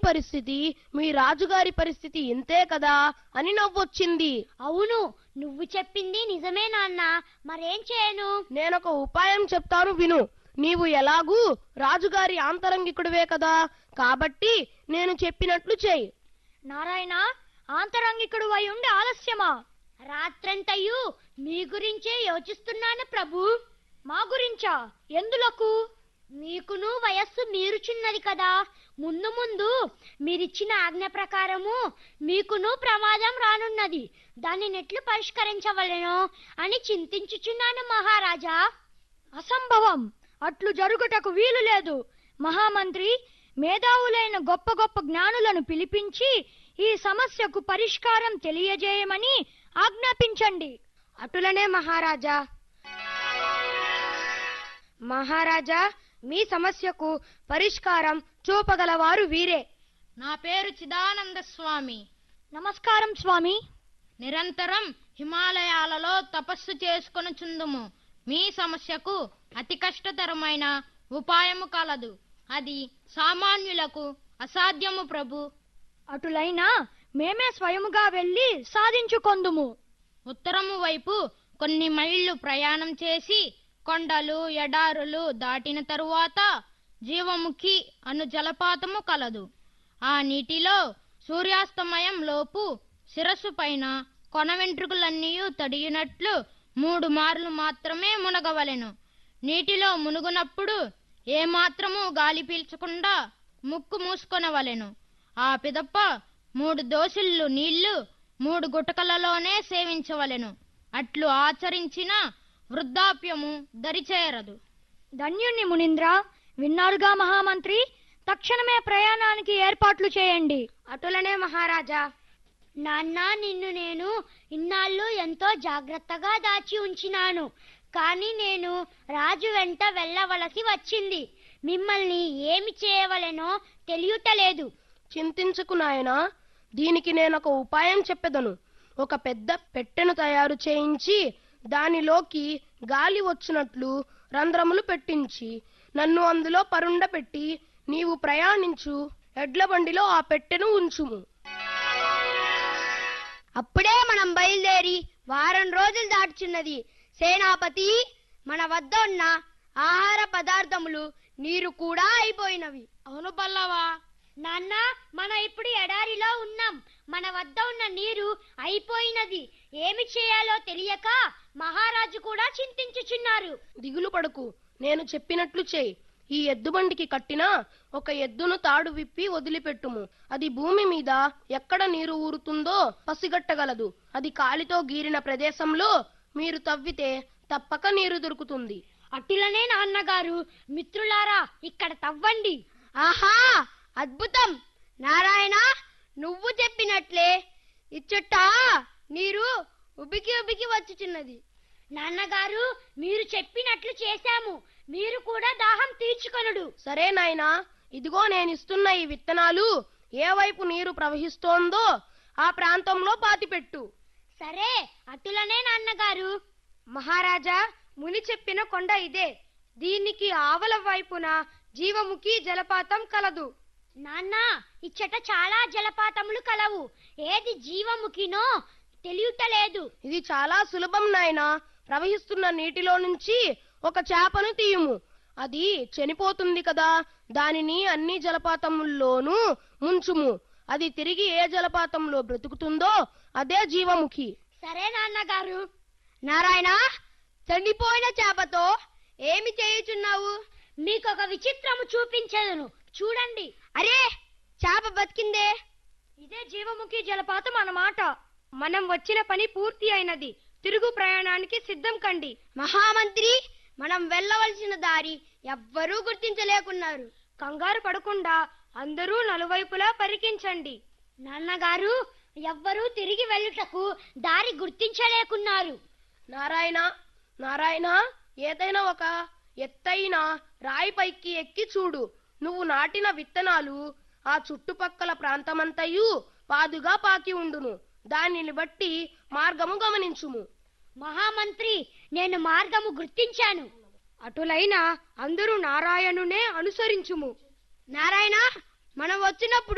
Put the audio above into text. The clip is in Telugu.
పరిస్థితి మీ రాజుగారి పరిస్థితి ఇంతే కదా అని నవ్వొచ్చింది అవును నువ్వు చెప్పింది నిజమే నాన్న మరేం చేయను నేనొక ఉపాయం చెప్తాను విను నీవు ఎలాగూ రాజుగారి ఆంతరంగికుడివే కదా కాబట్టి నేను చెప్పినట్లు చేయి నారాయణ ఆంతరంగికుడు అయి ఉండి ఆలస్యమా రాత్రంతయు మీ గురించే యోచిస్తున్నాను ప్రభు మా గురించా ఎందులకు మీకును వయస్సు మీరుచున్నది కదా ముందు ముందు మీరిచ్చిన ఆజ్ఞ ప్రకారము మీకును ప్రమాదం రానున్నది దాన్ని నెట్లు పరిష్కరించవలెనో అని చింతించుచున్నాను మహారాజా అసంభవం అట్లు జరుగుటకు వీలు లేదు మహామంత్రి మేధావులైన గొప్ప గొప్ప జ్ఞానులను పిలిపించి ఈ సమస్యకు పరిష్కారం తెలియజేయమని ఆజ్ఞాపించండి అటులనే మహారాజా మహారాజా మీ సమస్యకు పరిష్కారం చూపగలవారు వీరే నా పేరు చిదానంద స్వామి నమస్కారం స్వామి నిరంతరం హిమాలయాలలో తపస్సు చేసుకొనుచుందుము మీ సమస్యకు అతి కష్టతరమైన ఉపాయము కలదు అది సామాన్యులకు అసాధ్యము ప్రభు అటులైనా మేమే స్వయముగా వెళ్ళి సాధించుకొందుము ఉత్తరము వైపు కొన్ని మైళ్ళు ప్రయాణం చేసి కొండలు ఎడారులు దాటిన తరువాత జీవముఖి అను జలపాతము కలదు ఆ నీటిలో సూర్యాస్తమయం లోపు శిరస్సు పైన కొన వెంట్రుకలన్నీ తడియునట్లు మూడు మార్లు మాత్రమే మునగవలెను నీటిలో మునుగునప్పుడు ఏమాత్రము గాలి పీల్చకుండా ముక్కు మూసుకొనవలెను ఆ పిదప్ప మూడు దోసిళ్ళు నీళ్లు మూడు గుటకలలోనే సేవించవలెను అట్లు ఆచరించిన వృద్ధాప్యము దరిచేరదు ధన్యుణ్ణి మునీంద్ర విన్నారుగా మహామంత్రి తక్షణమే ప్రయాణానికి ఏర్పాట్లు చేయండి అటులనే మహారాజా నాన్న నిన్ను నేను ఇన్నాళ్ళు ఎంతో జాగ్రత్తగా దాచి ఉంచినాను కానీ నేను రాజు వెంట వెళ్ళవలసి వచ్చింది మిమ్మల్ని ఏమి చేయవలెనో తెలియటలేదు చింతించకు నాయనా దీనికి నేనొక ఉపాయం చెప్పెదను ఒక పెద్ద పెట్టెను తయారు చేయించి దానిలోకి గాలి వచ్చినట్లు రంధ్రములు పెట్టించి నన్ను అందులో పరుండ పెట్టి నీవు ప్రయాణించు ఎడ్ల బండిలో ఆ పెట్టెను ఉంచుము అప్పుడే మనం బయలుదేరి వారం రోజులు దాటుచున్నది సేనాపతి మన వద్ద ఉన్న ఆహార పదార్థములు నీరు కూడా అయిపోయినవి అవును పల్లవా నాన్న మనం ఇప్పుడు ఎడారిలో ఉన్నాం మన వద్ద ఉన్న నీరు అయిపోయినది ఏమి చేయాలో తెలియక మహారాజు కూడా చింతించుచున్నారు దిగులు పడకు నేను చెప్పినట్లు చేయి ఈ ఎద్దుబండికి కట్టిన ఒక ఎద్దును తాడు విప్పి వదిలిపెట్టుము అది భూమి మీద ఎక్కడ నీరు ఊరుతుందో పసిగట్టగలదు అది కాలితో గీరిన ప్రదేశంలో మీరు తవ్వితే తప్పక నీరు దొరుకుతుంది అటులనే నాన్నగారు మిత్రులారా ఇక్కడ తవ్వండి ఆహా అద్భుతం నారాయణ నువ్వు చెప్పినట్లే ఇచ్చట నీరు ఉబికి ఉబికి వచ్చుచున్నది నాన్నగారు మీరు చెప్పినట్లు చేశాము మీరు కూడా దాహం తీర్చుకొనుడు సరే నాయనా ఇదిగో నేను ఇస్తున్న ఈ విత్తనాలు ఏ వైపు నీరు ప్రవహిస్తోందో ఆ ప్రాంతంలో పాతిపెట్టు సరే అటులనే నాన్నగారు మహారాజా ముని చెప్పిన కొండ ఇదే దీనికి ఆవల వైపున జీవముఖి జలపాతం కలదు నాన్న ఇచ్చట చాలా జలపాతములు కలవు ఏది జీవముఖినో తెలియటలేదు ఇది చాలా సులభం నాయనా ప్రవహిస్తున్న నీటిలో నుంచి ఒక చేపను తీయుము అది చనిపోతుంది కదా దానిని అన్ని జలపాతముల్లోనూ ముంచుము అది తిరిగి ఏ జలపాతంలో బ్రతుకుతుందో అదే జీవముఖి సరే నాన్నగారు నారాయణ చనిపోయిన చేపతో ఏమి చేయుచున్నావు మీకొక విచిత్రము చూపించదును చూడండి అరే చేప బతికిందే ఇదే జీవముఖి జలపాతం అన్నమాట మనం వచ్చిన పని పూర్తి అయినది తిరుగు ప్రయాణానికి సిద్ధం కండి మహామంత్రి మనం వెళ్ళవలసిన దారి ఎవ్వరూ గుర్తించలేకున్నారు కంగారు పడకుండా అందరూ నలువైపులా పరికించండి నాన్నగారు ఎవ్వరూ తిరిగి వెళ్ళుటకు దారి గుర్తించలేకున్నారు నారాయణ నారాయణ ఏదైనా ఒక ఎత్తైన రాయి పైకి ఎక్కి చూడు నువ్వు నాటిన విత్తనాలు ఆ చుట్టుపక్కల ప్రాంతమంతయు పాదుగా పాకి ఉండును దానిని బట్టి మార్గము గమనించుము మహామంత్రి నేను మార్గము గుర్తించాను అటులైన అందరూ నారాయణునే అనుసరించుము నారాయణ మనం వచ్చినప్పుడు